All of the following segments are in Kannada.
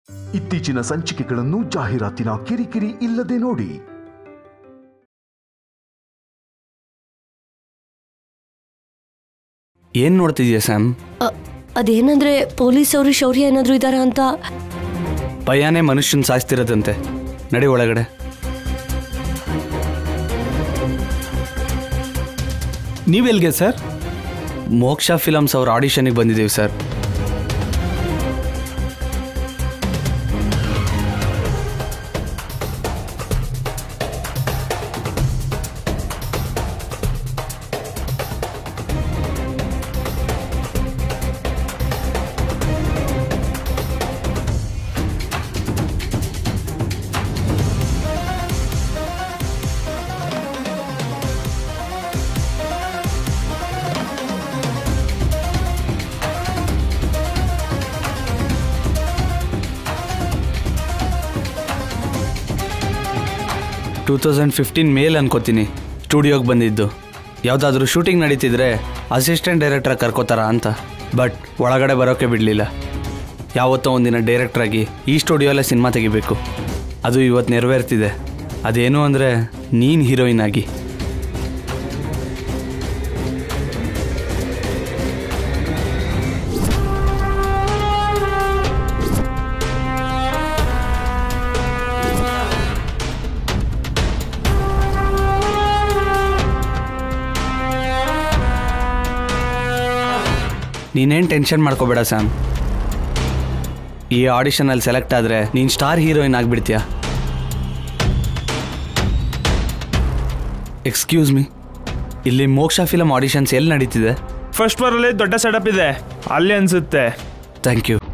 ಇತ್ತೀಚಿನ ಸಂಚಿಕೆಗಳನ್ನು ಜಾಹೀರಾತಿನ ಕಿರಿಕಿರಿ ಇಲ್ಲದೆ ನೋಡಿ ಏನು ನೋಡ್ತಿದ್ಯಾ ಸ್ಯಾಮ್ ಅ- ಅದೇನಂದ್ರೆ ಪೊಲೀಸ್ ಅವರು ಶೌರ್ಯ ಏನಾದ್ರು ಇದಾರ ಅಂತ ಭಯನೇ ಮನುಷ್ಯನ್ ಸಾಯಿಸ್ತಿರೋದಂತೆ ನಡಿ ಒಳಗಡೆ ನೀವೆಲ್ಗೆ ಸರ್ ಮೋಕ್ಷ ಫಿಲಮ್ಸ್ ಅವ್ರ ಆಡಿಷನ್ಗೆ ಬಂದಿದ್ದೀವಿ ಸರ್ ಟೂ ತೌಸಂಡ್ ಫಿಫ್ಟೀನ್ ಮೇಲ್ ಅನ್ಕೋತೀನಿ ಸ್ಟುಡಿಯೋಗೆ ಬಂದಿದ್ದು ಯಾವುದಾದ್ರೂ ಶೂಟಿಂಗ್ ನಡೀತಿದ್ರೆ ಅಸಿಸ್ಟೆಂಟ್ ಡೈರೆಕ್ಟರ್ ಕರ್ಕೋತಾರ ಅಂತ ಬಟ್ ಒಳಗಡೆ ಬರೋಕ್ಕೆ ಬಿಡಲಿಲ್ಲ ಯಾವತ್ತೋ ಒಂದಿನ ಡೈರೆಕ್ಟ್ರಾಗಿ ಈ ಸ್ಟುಡಿಯೋಲ್ಲೇ ಸಿನಿಮಾ ತೆಗಿಬೇಕು ಅದು ಇವತ್ತು ನೆರವೇರ್ತಿದೆ ಅದೇನು ಅಂದರೆ ನೀನು ಹೀರೋಯಿನ್ ಆಗಿ ನೀನೇನು ಟೆನ್ಷನ್ ಮಾಡ್ಕೋಬೇಡ ಸ್ಯಾಮ್ ಈ ಆಡಿಷನಲ್ಲಿ ಸೆಲೆಕ್ಟ್ ಆದರೆ ನೀನು ಸ್ಟಾರ್ ಹೀರೋಯಿನ್ ಆಗಿಬಿಡ್ತೀಯ ಎಕ್ಸ್ಕ್ಯೂಸ್ ಮೀ ಇಲ್ಲಿ ಮೋಕ್ಷ ಫಿಲಮ್ ಆಡಿಷನ್ಸ್ ಎಲ್ಲಿ ನಡೀತಿದೆ ಫಸ್ಟ್ ಫ್ಲೋರಲ್ಲಿ ದೊಡ್ಡ ಸೆಟಪ್ ಇದೆ ಅಲ್ಲಿ ಅನ್ಸುತ್ತೆ ಥ್ಯಾಂಕ್ ಯು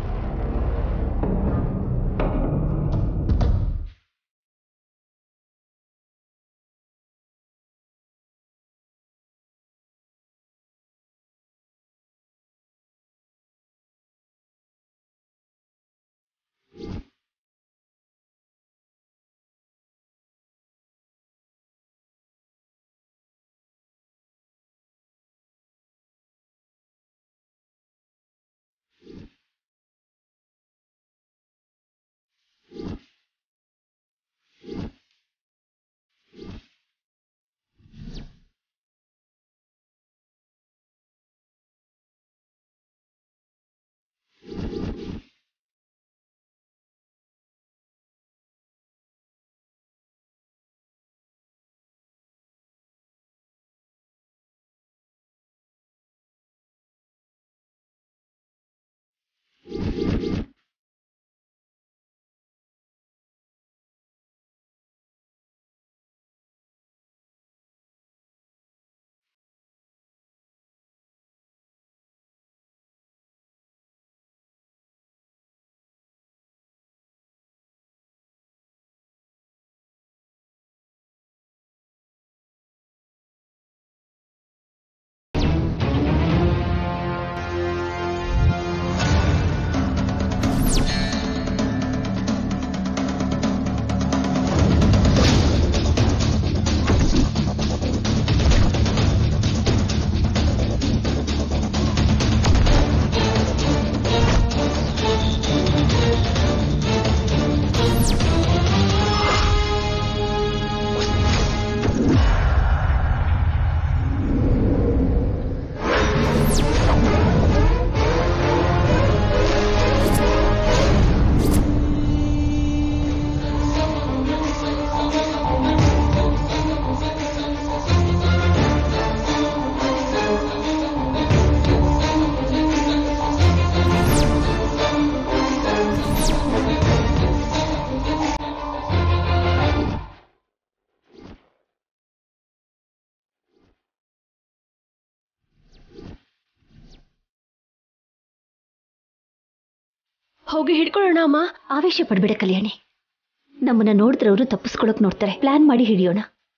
ಹೋಗಿ ಹಿಡ್ಕೊಳ್ಳೋಣ ಅಮ್ಮ ಆವೇಶ ಪಡ್ಬೇಡ ಕಲ್ಯಾಣಿ ನಮ್ಮನ್ನ ನೋಡಿದ್ರೆ ಅವರು ತಪ್ಪಿಸ್ಕೊಳಕ್ ನೋಡ್ತಾರೆ ಪ್ಲಾನ್ ಮಾಡಿ ಹಿಡಿಯೋಣ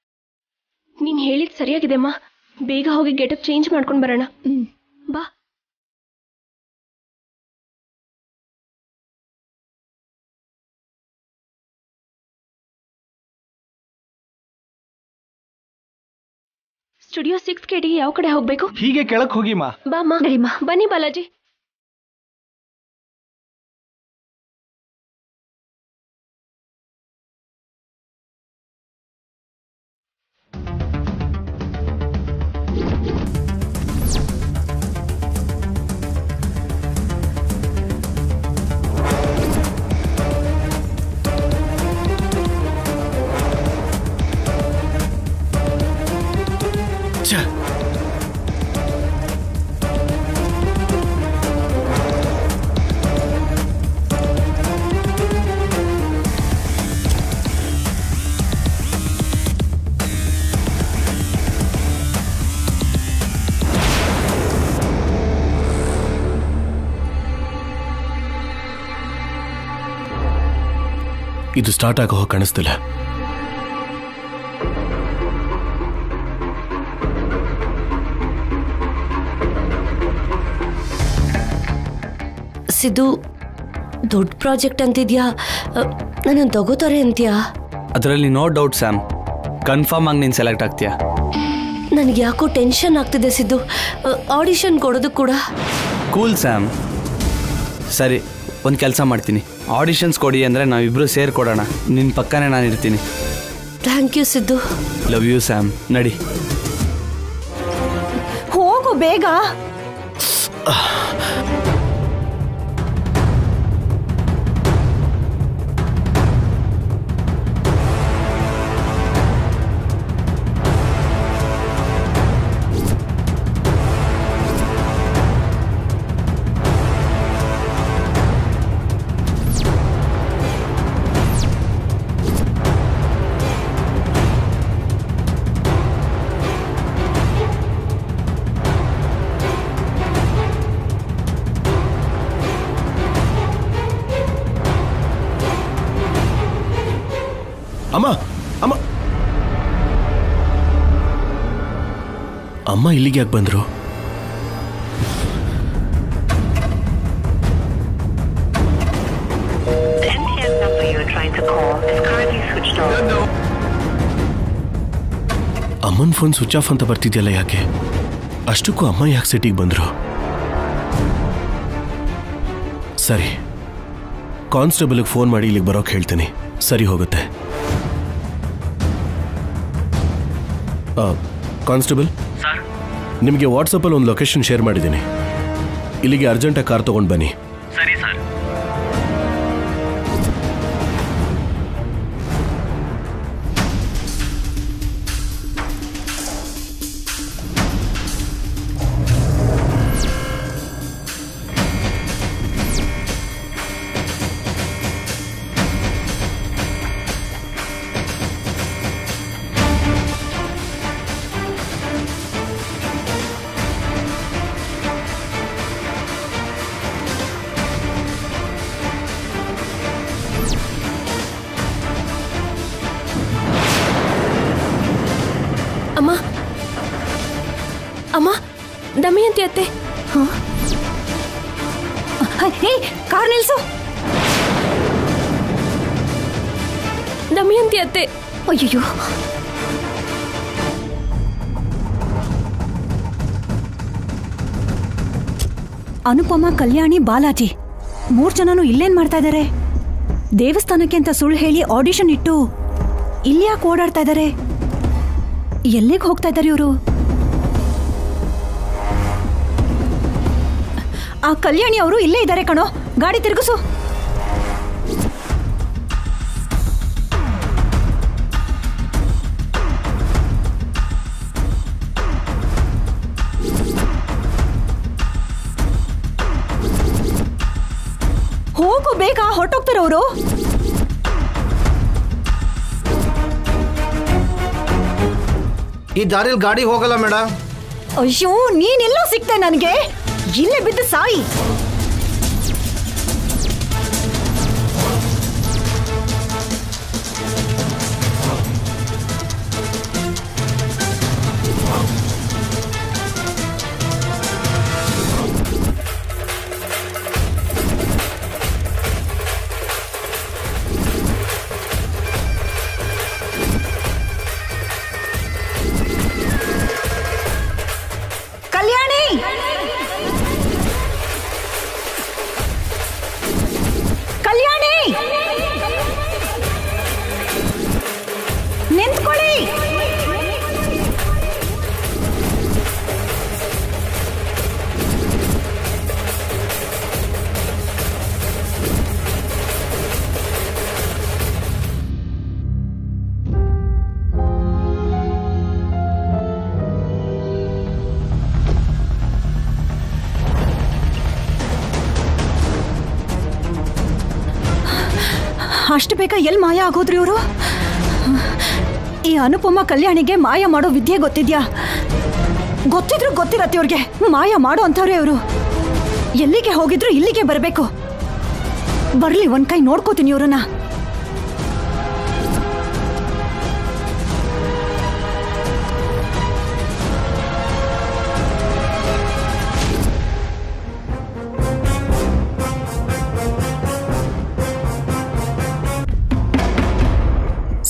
ನೀನ್ ಹೇಳಿದ್ ಸರಿಯಾಗಿದೆ ಅಮ್ಮ ಬೇಗ ಹೋಗಿ ಗೆಟಪ್ ಚೇಂಜ್ ಮಾಡ್ಕೊಂಡ್ ಬರೋಣ ಹ್ಮ್ ಬಾ ಸ್ಟುಡಿಯೋ ಸಿಕ್ಸ್ ಕೆಟಿಗೆ ಯಾವ ಕಡೆ ಹೋಗ್ಬೇಕು ಹೀಗೆ ಕೆಳಕ್ ಹೋಗಿ ಮಾ ಬಾಮ್ಮ ನಡಿಮ್ಮ ಬನ್ನಿ ಬಾಲಾಜಿ ಇದು ಸ್ಟಾರ್ಟ್ ಆಗೋ ಹಾಗೆ ಕಾಣಿಸ್ತಿಲ್ಲ ಸಿದ್ದು ದೊಡ್ಡ ಪ್ರಾಜೆಕ್ಟ್ ಅಂತಿದ್ಯಾ ನನ್ನ ತಗೋತಾರೆ ಅಂತ್ಯಾ ಅದರಲ್ಲಿ ನೋ ಡೌಟ್ ಸ್ಯಾಮ್ ಕನ್ಫರ್ಮ್ ಆಗಿ ನೀನು ಸೆಲೆಕ್ಟ್ ಆಗ್ತೀಯಾ ನನಗೆ ಯಾಕೋ ಟೆನ್ಷನ್ ಆಗ್ತಿದೆ ಸಿದ್ದು ಆಡಿಷನ್ ಕೊಡೋದು ಕೂಡ ಕೂಲ್ ಸ್ಯಾಮ್ ಸರಿ ಒಂದು ಕೆಲಸ ಮಾಡ್ತೀನಿ ಆಡಿಷನ್ಸ್ ಕೊಡಿ ಅಂದರೆ ನಾವಿಬ್ಬರು ಸೇರ್ಕೊಡೋಣ ನಿನ್ನ ಪಕ್ಕನೇ ನಾನು ಇರ್ತೀನಿ thank you Siddu love you Sam ನಡಿ ಹೋಗು ಬೇಗ ಅಮ್ಮ ಅಮ್ಮ ಅಮ್ಮ ಇಲ್ಲಿಗೆ ಯಾಕೆ ಬಂದ್ರು The MTN number you are trying to call is currently switched off. ಅಮ್ಮನ ಫೋನ್ ಸ್ವಿಚ್ ಆಫ್ ಅಂತ ಬರ್ತಿದ್ಯಲ್ಲ ಯಾಕೆ ಅಷ್ಟಕ್ಕೂ ಅಮ್ಮ ಯಾಕೆ ಸಿಟಿಗೆ ಬಂದ್ರು ಸರಿ ಕಾನ್ಸ್ಟೇಬಲ್ಗೆ ಫೋನ್ ಮಾಡಿ ಇಲ್ಲಿಗೆ ಬರೋಕೆ ಹೇಳ್ತೀನಿ ಸರಿ ಹೋಗುತ್ತೆ ಆ, ಕಾನ್ಸ್ಟೇಬಲ್ ನಿಮಗೆ ವಾಟ್ಸಪ್ಪಲ್ಲಿ ಒಂದು ಲೊಕೇಶನ್ ಶೇರ್ ಮಾಡಿದ್ದೀನಿ ಇಲ್ಲಿಗೆ ಅರ್ಜೆಂಟಾಗಿ ಕಾರ್ ತೊಗೊಂಡು ಬನ್ನಿ ಅಮ್ಮ ಅಮ್ಮ ದಮಯಂತಿ ಅತ್ತೆ ಹೇ ಕಾರ್ ನಿಲ್ಸು ದಮಯಂತಿ ಅತ್ತೆ ಅಯ್ಯೋ ಅನುಪಮ ಕಲ್ಯಾಣಿ ಬಾಲಾಜಿ ಮೂರ್ ಜನನು ಇಲ್ಲೇನ್ ಮಾಡ್ತಾ ಇದ್ದಾರೆ ದೇವಸ್ಥಾನಕ್ಕೆ ಅಂತ ಸುಳ್ಳು ಹೇಳಿ ಆಡಿಷನ್ ಇಟ್ಟು ಇಲ್ಲಿ ಯಾಕೆ ಓಡಾಡ್ತಾ ಇದ್ದಾರೆ ಎಲ್ಲಿಗೆ ಹೋಗ್ತಾ ಇದ್ದಾರೆ ಇವರು ಆ ಕಲ್ಯಾಣಿ ಅವರು ಇಲ್ಲೇ ಇದ್ದಾರೆ ಕಣೋ ಗಾಡಿ ತಿರುಗಿಸು ಹೋಗು ಬೇಗ ಹೊರಟೋಗ್ತಾರೆ ಅವರು ಈ ದಾರಿಲಿ ಗಾಡಿ ಹೋಗಲ್ಲ ಮೇಡಮ್ ಅಯ್ಯೋ ನೀನೆಲ್ಲ ಸಿಗ್ತೆ ನನಗೆ ಇಲ್ಲೇ ಬಿದ್ದು ಸಾಯಿ ಕಲ್ಯಾಣಿ ಕಲ್ಯಾಣಿ ನಿಂತ್ಕೊಳ್ಳಿ ಅಷ್ಟು ಬೇಗ ಎಲ್ಲಿ ಮಾಯ ಆಗೋದ್ರಿ ಇವರು ಈ ಅನುಪಮ ಕಲ್ಯಾಣಿಗೆ ಮಾಯ ಮಾಡೋ ವಿದ್ಯೆ ಗೊತ್ತಿದ್ಯಾ ಗೊತ್ತಿದ್ರು ಗೊತ್ತಿರತ್ತೆ ಇವ್ರಿಗೆ ಮಾಯ ಮಾಡೋ ಅಂಥವ್ರೆ ಇವರು ಎಲ್ಲಿಗೆ ಹೋಗಿದ್ರು ಇಲ್ಲಿಗೆ ಬರಬೇಕು ಬರ್ಲಿ ಒಂದ್ ಕೈ ನೋಡ್ಕೋತೀನಿ ಇವ್ರನ್ನ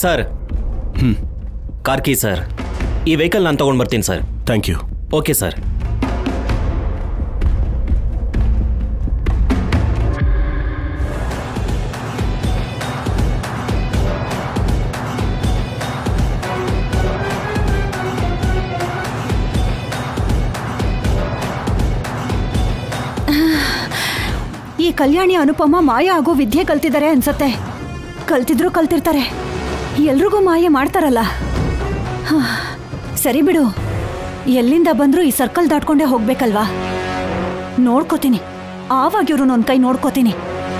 ಸರ್ ಹ್ಞೂ ಕಾರ್ಕಿ ಸರ್ ಈ ವೆಹಿಕಲ್ ನಾನು ತೊಗೊಂಡು ಬರ್ತೀನಿ sir thank you okay sir ಈ ಕಲ್ಯಾಣಿ ಅನುಪಮ ಮಾಯ ಆಗೋ ವಿದ್ಯೆ ಕಲ್ತಿದ್ದಾರೆ ಅನ್ಸತ್ತೆ ಕಲ್ತಿದ್ರು ಕಲ್ತಿರ್ತಾರೆ ಎಲ್ರಿಗೂ ಮಾಯ ಮಾಡ್ತಾರಲ್ಲ ಹಾ, ಸರಿ ಬಿಡು ಎಲ್ಲಿಂದ ಬಂದ್ರೂ ಈ ಸರ್ಕಲ್ ದಾಟ್ಕೊಂಡೇ ಹೋಗ್ಬೇಕಲ್ವಾ ನೋಡ್ಕೋತೀನಿ ಆವಾಗ ಇವ್ರು ಒಂದ್ ಕೈ ನೋಡ್ಕೋತೀನಿ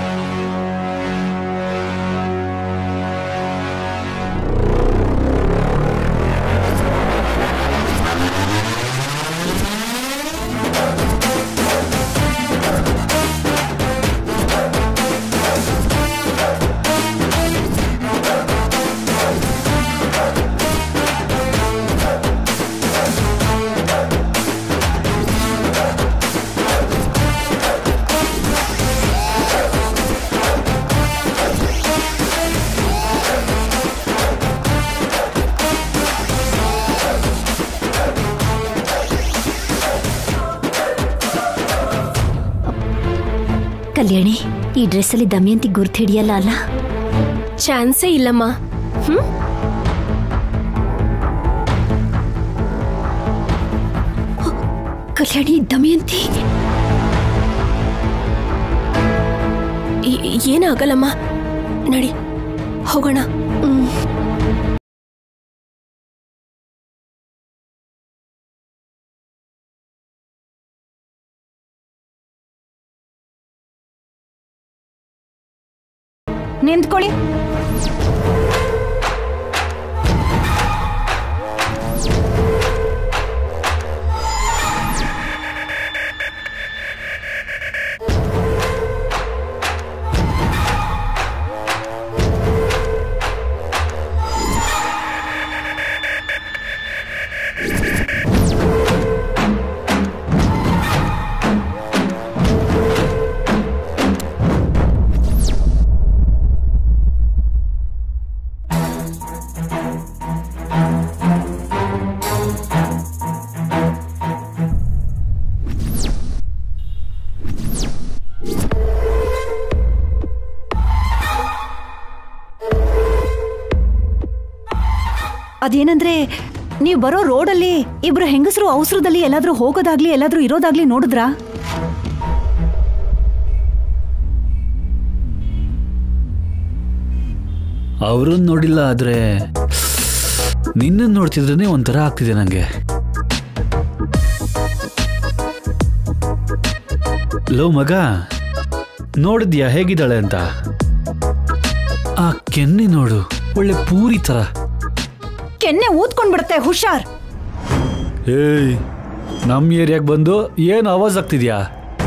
ಕಲ್ಯಾಣಿ ಈ ಡ್ರೆಸ್ಸಲ್ಲಿ ದಮಯಂತಿ ಗುರ್ತು ಹಿಡಿಯಲ್ಲ ಅಲ್ಲ ಚಾನ್ಸೇ ಇಲ್ಲಮ್ಮ ಹ್ಮ್ ಕಲ್ಯಾಣಿ ದಮಯಂತಿ ಈ- ಏನಾಗಲ್ಲಮ್ಮ ನಡಿ ಹೋಗೋಣ ಹ್ಮ್ ನಿಂತ್ಕೊಳ್ಳಿ ಅದೇನಂದ್ರೆ ನೀವು ಬರೋ ರೋಡಲ್ಲಿ ಇಬ್ರು ಹೆಂಗಸರು ಅವಸರದಲ್ಲಿ ಎಲ್ಲಾದ್ರೂ ಹೋಗೋದಾಗ್ಲಿ ಎಲ್ಲಾದ್ರೂ ಇರೋದಾಗ್ಲಿ ನೋಡಿದ್ರಾ ಅವ್ರನ್ನ ನೋಡಿಲ್ಲ ಆದ್ರೆ ನಿನ್ನನ್ನು ನೋಡ್ತಿದ್ರೇನೆ ಒಂಥರ ಆಗ್ತಿದೆ ನಂಗೆ ಲೋ ಮಗ ನೋಡಿದ್ಯಾ ಹೇಗಿದ್ದಾಳೆ ಅಂತ ಆ ಕೆನ್ನೆ ನೋಡು ಒಳ್ಳೆ ಪೂರಿ ತರ ಕೆನ್ನೆ ಊದ್ಕೊಂಡ್ಬಿಡುತ್ತೆ ಹುಷಾರ್ ಏಯ್ ನಮ್ಮ ಏರಿಯಾಗೆ ಬಂದು ಏನು ಆವಾಜ್ ಆಗ್ತಿದ್ಯಾ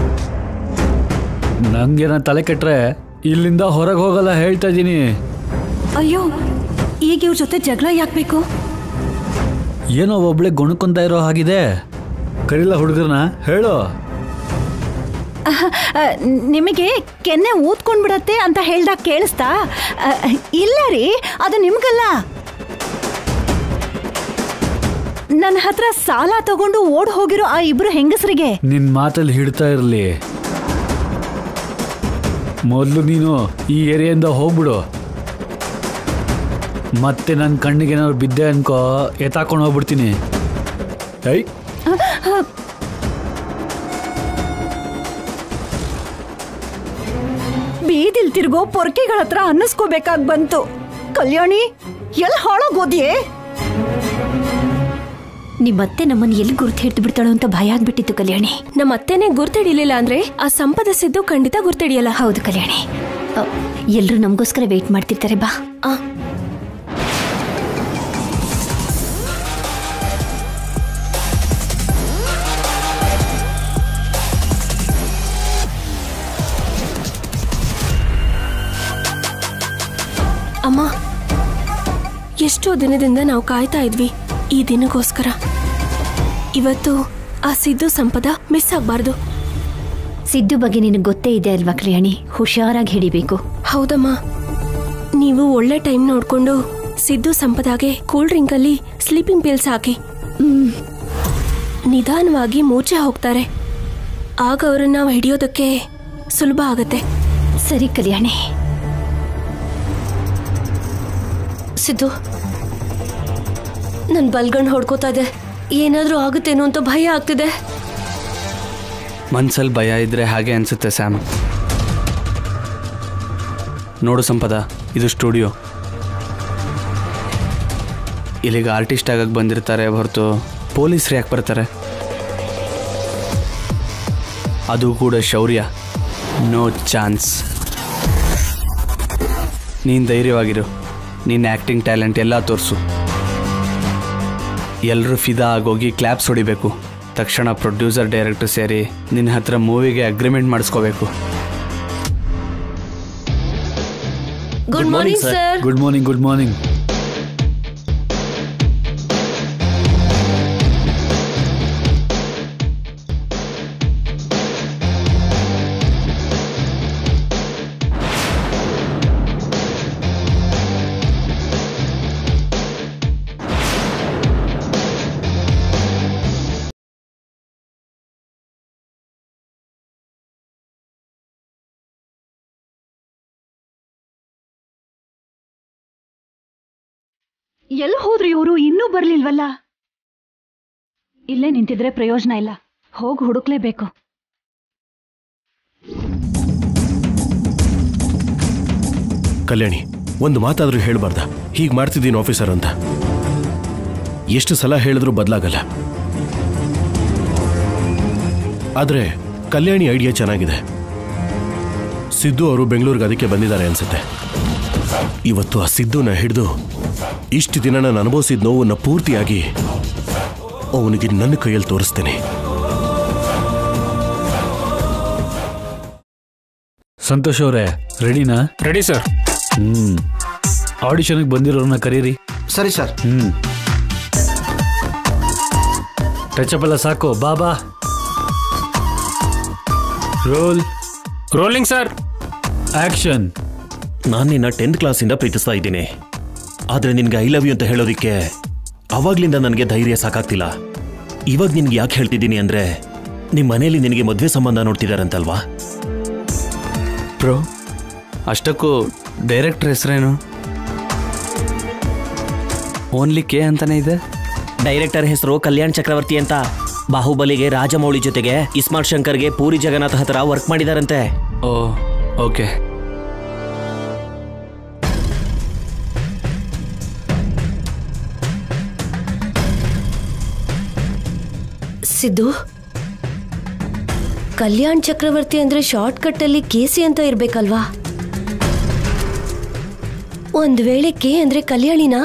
ನಂಗೇನ ತಲೆ ಕೆಟ್ರೆ ಇಲ್ಲಿಂದ ಹೊರಗೆ ಹೋಗಲ್ಲ ಹೇಳ್ತಾ ಇದ್ದೀನಿ ಅಯ್ಯೋ ಈಗ ಇವ್ರ ಜೊತೆ ಜಗಳ ಯಾಕ್ಬೇಕು ಏನೋ ಒಬ್ಳೆ ಗುಣಕೊಂತ ಇರೋ ಹಾಗಿದೆ ಕರೀಲ ಹುಡುಗರನ್ನ ಹೇಳು ಅಹ್, ಅಹ್, ನಿಮಗೆ ಕೆನ್ನೆ ಊದ್ಕೊಂಡ್ಬಿಡತ್ತೆ ಅಂತ ಹೇಳ್ದಾಗ ಕೇಳಿಸ್ತಾ ಅಹ್, ಇಲ್ಲ ರೀ ಅದು ನಿಮ್ಗಲ್ಲ ನನ್ನ ಹತ್ರ ಸಾಲ ತಗೊಂಡು ಓಡ್ ಹೋಗಿರೋ ಆ ಇಬ್ರು ಹೆಂಗಸರಿಗೆ ನಿನ್ ಮಾತಲ್ಲಿ ಹಿಡ್ತಾ ಇರಲಿ ಮೊದಲು ನೀನು ಈ ಏರಿಯಾಯಿಂದ ಹೋಗ್ಬಿಡು ಮತ್ತೆ ನನ್ನ ಕಣ್ಣಿಗೆ ಏನಾದ್ರು ಬಿದ್ದೆ ಅನ್ಕೋ ಎತ್ತಾಕೊಂಡು ಹೋಗ್ಬಿಡ್ತೀನಿ ಐ ಬೀದಿಲ್ ತಿರ್ಗೋ ಪೊರ್ಕೆಗಳ ಹತ್ರ ಅನ್ನಿಸ್ಕೋಬೇಕಾಗ್ ಬಂತು ಕಲ್ಯಾಣಿ ಎಲ್ಲಿ ಹಾಳಾಗೋದ್ಯೆ ನಿಮ್ಮತ್ತೆ ನಮ್ಮನ್ನ ಎಲ್ಲಿ ಗುರ್ತು ಹಿಡಿದು ಬಿಡ್ತಾಳೋ ಅಂತ ಭಯ ಆಗ್ಬಿಟ್ಟಿತ್ತು ಕಲ್ಯಾಣಿ ನಮ್ಮ ಅತ್ತೆನೇ ಗುರ್ತಿಡಿಲಿಲ್ಲ ಅಂದ್ರೆ ಆ ಸಂಪದ ಸಿದ್ದು ಖಂಡಿತ ಗುರ್ತಿಡಿಯಲ್ಲ ಹೌದು ಕಲ್ಯಾಣಿ ಎಲ್ಲರೂ ನಮಗೋಸ್ಕರ ವೇಟ್ ಮಾಡ್ತಿರ್ತಾರೆ ಬಾ ಆ ಅಮ್ಮ ಎಷ್ಟೋ ದಿನದಿಂದ ನಾವು ಕಾಯ್ತಾ ಇದ್ವಿ ಈ ದಿನಕ್ಕೋಸ್ಕರ ಇವತ್ತು ಆ ಸಿದ್ದು ಸಂಪದ ಮಿಸ್ ಆಗಬಾರ್ದು ಸಿದ್ದು ಬಗ್ಗೆ ನಿನಗೆ ಗೊತ್ತೇ ಇದೆ ಅಲ್ವಾ ಕಲ್ಯಾಣಿ ಹುಷಾರಾಗಿ ಹಿಡಿಬೇಕು ಹೌದಮ್ಮ ನೀವು ಒಳ್ಳೆ ಟೈಮ್ ನೋಡ್ಕೊಂಡು ಸಿದ್ದು ಸಂಪದಾಗೆ ಕೂಲ್ ಡ್ರಿಂಕ್ ಅಲ್ಲಿ ಸ್ಲೀಪಿಂಗ್ ಪಿಲ್ಸ್ ಹಾಕಿ ನಿಧಾನವಾಗಿ ಮೂರ್ಛೆ ಹೋಗ್ತಾರೆ ಆಗ ಅವ್ರನ್ನ ನಾವು ಹಿಡಿಯೋದಕ್ಕೆ ಸುಲಭ ಆಗತ್ತೆ ಸರಿ ಕಲ್ಯಾಣಿ ಸಿದ್ದು ನನ್ ಬಲ್ಗಣ್ ಹೊಡ್ಕೋತಾ ಇದೆ ಏನಾದ್ರೂ ಆಗುತ್ತೇನೋ ಅಂತ ಭಯ ಆಗ್ತಿದೆ ಮನ್ಸಲ್ಲಿ ಭಯ ಇದ್ರೆ ಹಾಗೆ ಅನ್ಸುತ್ತೆ ಸ್ಯಾಮ್ ನೋಡು ಸಂಪದ ಇದು ಸ್ಟುಡಿಯೋ ಇಲ್ಲಿಗೆ ಆರ್ಟಿಸ್ಟ್ ಆಗಕ್ಕೆ ಬಂದಿರ್ತಾರೆ ಹೊರತು ಪೊಲೀಸ್ರು ಯಾಕೆ ಬರ್ತಾರೆ ಅದು ಕೂಡ ಶೌರ್ಯ ನೋ ಚಾನ್ಸ್ ನೀನು ಧೈರ್ಯವಾಗಿರು ನಿನ್ನ ಆ್ಯಕ್ಟಿಂಗ್ ಟ್ಯಾಲೆಂಟ್ ಎಲ್ಲ ತೋರಿಸು ಎಲ್ಲರೂ ಫಿದಾ ಆಗೋಗಿ ಕ್ಲಾಪ್ಸ್ ಹೊಡಿಬೇಕು ತಕ್ಷಣ ಪ್ರೊಡ್ಯೂಸರ್ ಡೈರೆಕ್ಟರ್ ಸೇರಿ ನಿನ್ನ ಹತ್ರ ಮೂವಿಗೆ ಅಗ್ರಿಮೆಂಟ್ ಮಾಡಿಸ್ಕೋಬೇಕು good morning sir good morning good morning ಎಲ್ಲಿ ಹೋದ್ರು ಇವರು ಇನ್ನೂ ಬರ್ಲಿಲ್ವಲ್ಲ ಇಲ್ಲೇ ನಿಂತಿದ್ರೆ ಪ್ರಯೋಜನ ಇಲ್ಲ ಹೋಗಿ ಹುಡುಕ್ಲೇಬೇಕು ಕಲ್ಯಾಣಿ ಒಂದು ಮಾತಾದ್ರೂ ಹೇಳ್ಬಾರ್ದ ಹೀಗೆ ಮಾಡ್ತಿದ್ದೀನಿ ಆಫೀಸರ್ ಅಂತ ಎಷ್ಟು ಸಲ ಹೇಳಿದ್ರೂ ಬದಲಾಗಲ್ಲ ಆದ್ರೆ ಕಲ್ಯಾಣಿ ಐಡಿಯಾ ಚೆನ್ನಾಗಿದೆ ಸಿದ್ದು ಅವರು ಬೆಂಗಳೂರಿಗೆ ಅದಕ್ಕೆ ಬಂದಿದ್ದಾರೆ ಅನ್ಸುತ್ತೆ ಇವತ್ತು ಆ ಸಿದ್ದುನ ಹಿಡಿದು ಇಷ್ಟು ದಿನ ನಾನು ಅನುಭವಿಸಿದ ನೋವನ್ನ ಪೂರ್ತಿಯಾಗಿ ಅವನಿಗೆ ನನ್ನ ಕೈಯಲ್ಲಿ ತೋರಿಸ್ತೇನೆ ಸಂತೋಷ್ ಅವರೇ ರೆಡಿನಾ ರೆಡಿ ಸರ್ ಹ್ಮ್ ಆಡಿಷನ್ಗೆ ಬಂದಿರೋರನ್ನ ಕರೀರಿ ಸರಿ ಸರ್ ಹ್ಮ್ ಟಚಪ್ ಎಲ್ಲ ಸಾಕು ಬಾ ಬಾ ರೋಲ್ ರೋಲಿಂಗ್ ಸರ್ ಆಕ್ಷನ್ ನಾನು ನಿನ್ನ ಟೆಂತ್ ಕ್ಲಾಸಿಂದ ಪ್ರೀತಿಸ್ತಾ ಇದ್ದೀನಿ ಆದ್ರೆ ನಿನ್ಗೆ ಐ ಲವ್ ಯು ಅಂತ ಹೇಳೋದಿಕ್ಕೆ ಅವಾಗ್ಲಿಂದ ನನಗೆ ಧೈರ್ಯ ಸಾಕಾಗ್ತಿಲ್ಲ ಇವಾಗ ನಿನ್ಗೆ ಯಾಕೆ ಹೇಳ್ತಿದ್ದೀನಿ ಅಂದ್ರೆ ನಿಮ್ಮ ಮನೆಯಲ್ಲಿ ನಿನಗೆ ಮದುವೆ ಸಂಬಂಧ ನೋಡ್ತಿದಾರಂತಲ್ವಾ ಬ್ರೋ ಅಷ್ಟಕ್ಕೂ ಡೈರೆಕ್ಟರ್ ಹೆಸರೇನು ಓನ್ಲಿ ಕೆ ಅಂತಾನೆ ಇದೆ ಡೈರೆಕ್ಟರ್ ಹೆಸರು ಕಲ್ಯಾಣ್ ಚಕ್ರವರ್ತಿ ಅಂತ ಬಾಹುಬಲಿಗೆ ರಾಜಮೌಳಿ ಜೊತೆಗೆ ಇಸ್ಮಾರ್ಟ್ ಶಂಕರ್ಗೆ ಪೂರಿ ಜಗನ್ನಾಥ ಹತ್ರ ವರ್ಕ್ ಮಾಡಿದಾರಂತೆ ಓ ಓಕೆ ಸಿದ್ದು ಕಲ್ಯಾಣ್ ಚಕ್ರವರ್ತಿ ಅಂದ್ರೆ ಶಾರ್ಟ್ ಕಟ್ ಅಲ್ಲಿ ಕೇಸಿ ಅಂತ ಇರ್ಬೇಕಲ್ವಾ ಒಂದ್ ವೇಳೆ ಕೆ ಅಂದ್ರೆ ಕಲ್ಯಾಣಿನಾ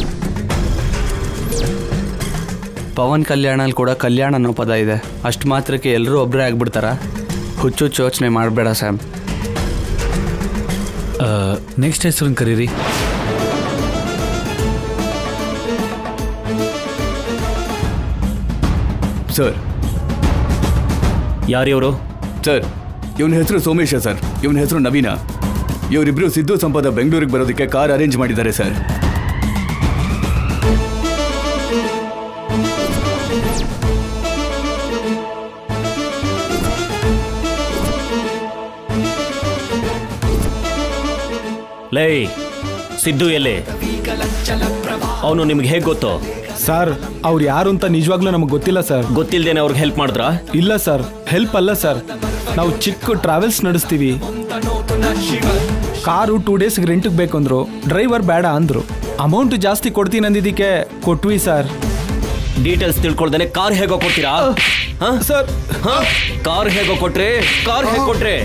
ಪವನ್ ಕಲ್ಯಾಣಲ್ಲಿ ಕೂಡ ಕಲ್ಯಾಣ ಅನ್ನೋ ಪದ ಇದೆ ಅಷ್ಟು ಮಾತ್ರಕ್ಕೆ ಎಲ್ಲರೂ ಒಬ್ಬರೇ ಆಗ್ಬಿಡ್ತಾರ ಹುಚ್ಚು ಹುಚ್ಚು ಯೋಚನೆ ಮಾಡಬೇಡ ಸ್ಯಾಮ್ ನೆಕ್ಸ್ಟ್ ಹೆಸರನ್ನ ಕರೀರಿ ಸರ್ ಯಾರಿವರು ಸರ್ ಇವನ ಹೆಸರು ಸೋಮೇಶ ಸರ್ ಇವನ ಹೆಸರು ನವೀನ ಇವರಿಬ್ರು ಸಿದ್ದು ಸಂಪದ ಬೆಂಗಳೂರಿಗೆ ಬರೋದಕ್ಕೆ ಕಾರ್ ಅರೇಂಜ್ ಮಾಡಿದ್ದಾರೆ ಸರ್ ಲೇ ಸಿದ್ದು ಎಲ್ಲಿ ಅವನು ನಿಮ್ಗೆ ಹೇಗೆ ಗೊತ್ತು ಸರ್ ಅವ್ರು ಯಾರು ಅಂತ ನಿಜವಾಗ್ಲೂ ನಮಗೆ ಗೊತ್ತಿಲ್ಲ ಸರ್ ಗೊತ್ತಿಲ್ದೇನೆ ಅವ್ರಿಗೆ ಹೆಲ್ಪ್ ಮಾಡಿದ್ರಾ ಇಲ್ಲ ಸರ್ ಹೆಲ್ಪ್ ಅಲ್ಲ ಸರ್ ನಾವು ಚಿಕ್ಕ ಟ್ರಾವೆಲ್ಸ್ ನಡೆಸ್ತೀವಿ ಕಾರು ಟೂ ಡೇಸ್ಗೆ ರೆಂಟಿಗೆ ಬೇಕಂದ್ರು ಡ್ರೈವರ್ ಬೇಡ ಅಂದ್ರು ಅಮೌಂಟ್ ಜಾಸ್ತಿ ಕೊಡ್ತೀನಿ ಅಂದಿದ್ದಕ್ಕೆ ಕೊಟ್ವಿ ಸರ್ ಡೀಟೇಲ್ಸ್ ತಿಳ್ಕೊಳ್ದೇನೆ ಕಾರ್ ಹೇಗೋ ಕೊಡ್ತೀರಾ ಸರ್ ಕಾರ್ ಹೇಗೋ ಕೊಟ್ರಿ ಕಾರ್ ಹೇಗೆ ಕೊಟ್ರಿ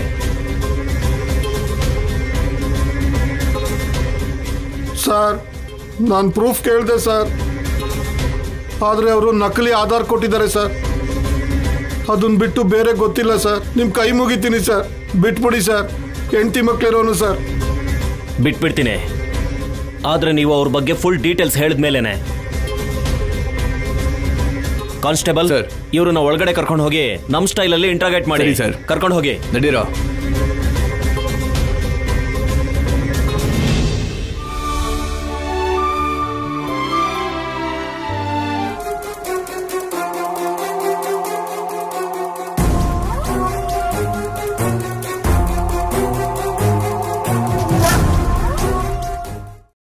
ಸರ್ ನಾನು ಪ್ರೂಫ್ ಕೇಳಿದೆ ಸರ್ ಆದರೆ ಅವರು ನಕಲಿ ಆಧಾರ್ ಕೊಟ್ಟಿದ್ದಾರೆ ಸರ್ ಅದನ್ನ ಬಿಟ್ಟು ಬೇರೆ ಗೊತ್ತಿಲ್ಲ ಸರ್ ನಿಮ್ಮ ಕೈ ಮುಗಿತೀನಿ ಸರ್ ಬಿಟ್ಬಿಡಿ ಸರ್ ಹೆಂಡತಿ ಮಕ್ಳಿರೋನು ಸರ್ ಬಿಟ್ಬಿಡ್ತೀನಿ ಆದ್ರೆ ನೀವು ಅವ್ರ ಬಗ್ಗೆ ಫುಲ್ ಡೀಟೇಲ್ಸ್ ಹೇಳಿದ್ಮೇಲೆನೆ ಕಾನ್ಸ್ಟೇಬಲ್ ಇವ್ರನ್ನ ಒಳಗಡೆ ಕರ್ಕೊಂಡು ಹೋಗಿ ನಮ್ ಸ್ಟೈಲ್ ಅಲ್ಲಿ ಇಂಟ್ರಾಗೇಟ್ ಮಾಡಿ ಸರಿ, ಸರ್. ಕರ್ಕೊಂಡು ಹೋಗಿ ನಡೀರೋ